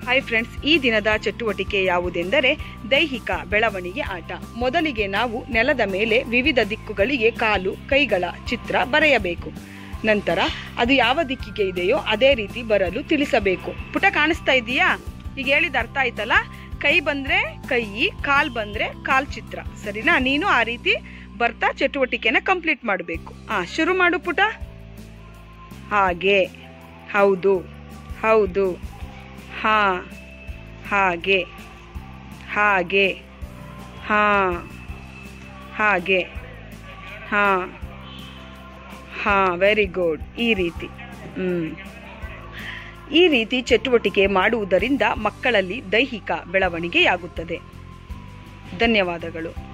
hi friends ಈ ದಿನದ ಚಟುವಟಿಕೆ ಯಾವುದೆಂದರೆ ದೈಹಿಕ ಬೆಳವಣಿಗೆ ಆಟ ಮೊದಲಿಗೆ ನಾವು ನೆಲದ ಮೇಲೆ ವಿವಿಧ ದಿಕ್ಕುಗಳಿಗೆ ಕಾಲು ಕೈಗಳ ಚಿತ್ರ ಬರೆಯಬೇಕು ನಂತರ ಅದು ಯಾವ ದಿಕ್ಕಿಗೆ ಇದೆಯೋ ಅದೇ ರೀತಿ ಬರಲು ತಿಳಿಸಬೇಕು ಪುಟ ಕಾಣಿಸ್ತಾ ಇದೆಯಾ ಈಗ ಹೇಳಿದ ಅರ್ಥ ಆಯ್ತಲ್ಲ ಕೈ ಬಂದ್ರೆ ಕೈ ಕಾಲ್ ಬಂದ್ರೆ ಕಾಲ್ ಚಿತ್ರ ಸರಿನಾ ನೀನು ಆ ರೀತಿ ಬರ್ತಾ ಚಟುವಟಿಕೆನ ಕಂಪ್ಲೀಟ್ ಮಾಡಬೇಕು ಆ ಶುರು ಮಾಡು ಪುಟ ಹಾಗೆ ಹೌದು ಹೌದು ಹಾ ಹಾಗೆ ಹಾಗೆ ಹಾ ಹಾಗೆ ಹಾ ಹಾ ವೆರಿ ಗುಡ್ ಈ ರೀತಿ ಹ್ಮ್ ಈ ರೀತಿ ಚಟುವಟಿಕೆ ಮಾಡುವುದರಿಂದ ಮಕ್ಕಳಲ್ಲಿ ದೈಹಿಕ ಬೆಳವಣಿಗೆಯಾಗುತ್ತದೆ ಧನ್ಯವಾದಗಳು